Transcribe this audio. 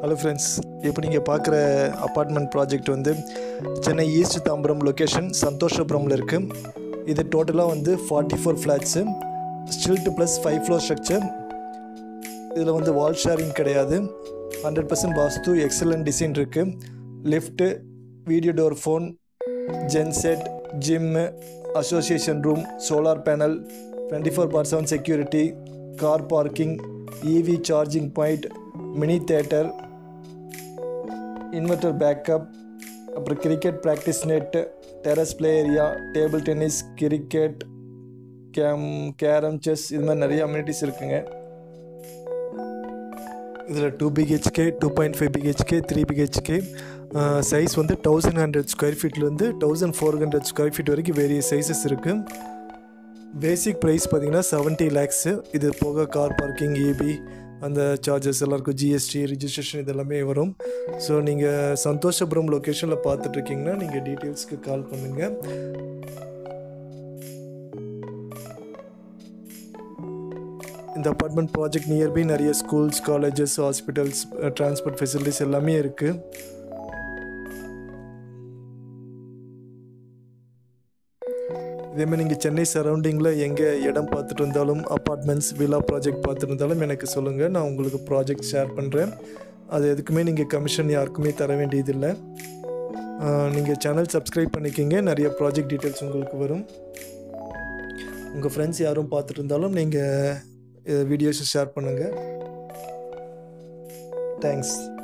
hello friends இப்போ நீங்கள் பார்க்குற அப்பார்ட்மெண்ட் ப்ராஜெக்ட் வந்து சென்னை ஈஸ்ட் தாம்பரம் லொக்கேஷன் சந்தோஷபுரமில் இருக்குது இது டோட்டலாக வந்து forty four flats stilt plus five floor structure இதில் வந்து வால் ஷேரிங் கிடையாது hundred percent vastu excellent design இருக்குது lift video door phone genset gym association room solar panel twenty four by seven security car parking EV charging point mini theatre inverter backup அப்புறம் cricket practice net terrace play area table tennis cricket game carrom chess இது மாதிரி நிறைய amenities இருக்குங்க இதில் two BHK two point five BHK three BHK size வந்து thousand hundred square ஃபீட்லேருந்து thousand four hundred square feet வரைக்கும் வேரிய சைஸஸ் இருக்குது பேசிக் ப்ரைஸ் பார்த்தீங்கன்னா செவன்ட்டி லேக்ஸு இது போக கார் பார்க்கிங் இபி அந்த சார்ஜஸ் எல்லாருக்கும் ஜிஎஸ்டி ரிஜிஸ்ட்ரேஷன் இதெல்லாமே வரும் ஸோ நீங்கள் சந்தோஷபுரம் லொக்கேஷனில் பார்த்துட்ருக்கீங்கன்னா நீங்கள் டீட்டெயில்ஸ்க்கு கால் பண்ணுங்கள் இந்த அப்பார்ட்மெண்ட் ப்ராஜெக்ட் நியர்பை நிறைய schools colleges hospitals transport facilities எல்லாமே இருக்குது இதேமாதிரி நீங்கள் சென்னை சரௌண்டிங்கில் எங்கே இடம் பார்த்துட்டு இருந்தாலும் அப்பார்ட்மெண்ட்ஸ் வில்லா ப்ராஜெக்ட் பார்த்துட்டு இருந்தாலும் எனக்கு சொல்லுங்கள் நான் உங்களுக்கு ப்ராஜெக்ட் ஷேர் பண்ணுறேன் அது எதுக்குமே நீங்கள் கமிஷன் யாருக்குமே தர வேண்டியதில்லை நீங்கள் சேனல் சப்ஸ்கிரைப் பண்ணிக்கிங்க நிறைய ப்ராஜெக்ட் டீட்டெயில்ஸ் உங்களுக்கு வரும் உங்கள் ஃப்ரெண்ட்ஸ் யாரும் பார்த்துட்டு இருந்தாலும் நீங்கள் வீடியோஸை ஷேர் பண்ணுங்கள் தேங்க்ஸ்